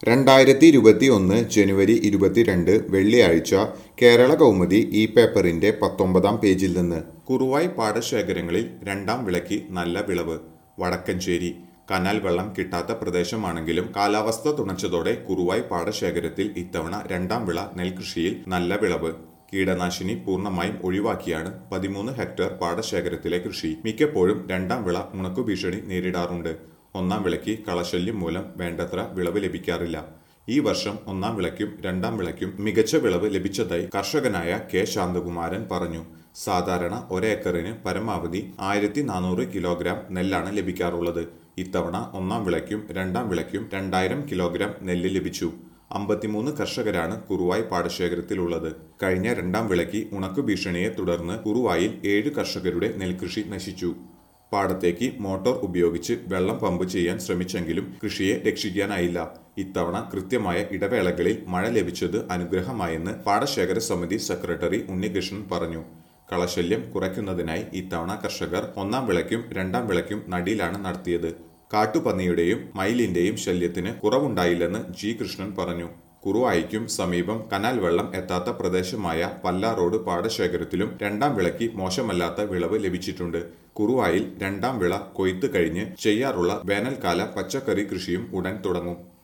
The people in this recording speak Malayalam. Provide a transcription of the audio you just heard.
രണ്ടായിരത്തി ഇരുപത്തി ഒന്ന് ജനുവരി ഇരുപത്തിരണ്ട് വെള്ളിയാഴ്ച കേരള കൗമുദി ഈ പേപ്പറിന്റെ പത്തൊമ്പതാം പേജിൽ നിന്ന് കുറുവായി പാടശേഖരങ്ങളിൽ രണ്ടാം വിളയ്ക്ക് നല്ല വിളവ് വടക്കഞ്ചേരി കനാൽ വെള്ളം കിട്ടാത്ത പ്രദേശമാണെങ്കിലും കാലാവസ്ഥ തുണച്ചതോടെ കുറുവായി പാടശേഖരത്തിൽ ഇത്തവണ രണ്ടാം വിള നെൽകൃഷിയിൽ നല്ല വിളവ് കീടനാശിനി പൂർണ്ണമായും ഒഴിവാക്കിയാണ് പതിമൂന്ന് ഹെക്ടർ പാടശേഖരത്തിലെ കൃഷി മിക്കപ്പോഴും രണ്ടാം വിള ഉണക്കു ഭീഷണി നേരിടാറുണ്ട് ഒന്നാം വിളയ്ക്ക് കളശല്യം മൂലം വേണ്ടത്ര വിളവ് ലഭിക്കാറില്ല ഈ വർഷം ഒന്നാം വിളയ്ക്കും രണ്ടാം വിളയ്ക്കും മികച്ച വിളവ് ലഭിച്ചതായി കർഷകനായ കെ ശാന്തകുമാരൻ പറഞ്ഞു സാധാരണ ഒരേക്കറിന് പരമാവധി ആയിരത്തി നാനൂറ് കിലോഗ്രാം നെല്ലാണ് ലഭിക്കാറുള്ളത് ഇത്തവണ ഒന്നാം വിളയ്ക്കും രണ്ടാം വിളയ്ക്കും രണ്ടായിരം കിലോഗ്രാം നെല്ല് ലഭിച്ചു അമ്പത്തിമൂന്ന് കർഷകരാണ് കുറുവായി പാടശേഖരത്തിലുള്ളത് കഴിഞ്ഞ രണ്ടാം വിളയ്ക്ക് ഉണക്കു ഭീഷണിയെ തുടർന്ന് കുറുവായിൽ ഏഴ് കർഷകരുടെ നെൽകൃഷി നശിച്ചു പാടത്തേക്ക് മോട്ടോർ ഉപയോഗിച്ച് വെള്ളം പമ്പ് ചെയ്യാൻ ശ്രമിച്ചെങ്കിലും കൃഷിയെ രക്ഷിക്കാനായില്ല ഇത്തവണ കൃത്യമായ ഇടവേളകളിൽ മഴ ലഭിച്ചത് അനുഗ്രഹമായെന്ന് പാടശേഖര സമിതി സെക്രട്ടറി ഉണ്ണികൃഷ്ണൻ പറഞ്ഞു കളശല്യം കുറയ്ക്കുന്നതിനായി ഇത്തവണ കർഷകർ ഒന്നാം വിളയ്ക്കും രണ്ടാം വിളയ്ക്കും നടിയിലാണ് നടത്തിയത് കാട്ടുപന്നിയുടെയും മയിലിന്റെയും ശല്യത്തിന് കുറവുണ്ടായില്ലെന്ന് ജി കൃഷ്ണൻ പറഞ്ഞു കുറുവായിക്കും സമീപം കനാൽ വെള്ളം എത്താത്ത പ്രദേശമായ പല്ലാറോഡ് പാടശേഖരത്തിലും രണ്ടാം വിളയ്ക്ക് മോശമല്ലാത്ത വിളവ് ലഭിച്ചിട്ടുണ്ട് കുറുവായിൽ രണ്ടാം വിള കൊയ്ത്ത് കഴിഞ്ഞ് ചെയ്യാറുള്ള വേനൽക്കാല പച്ചക്കറി കൃഷിയും ഉടൻ തുടങ്ങും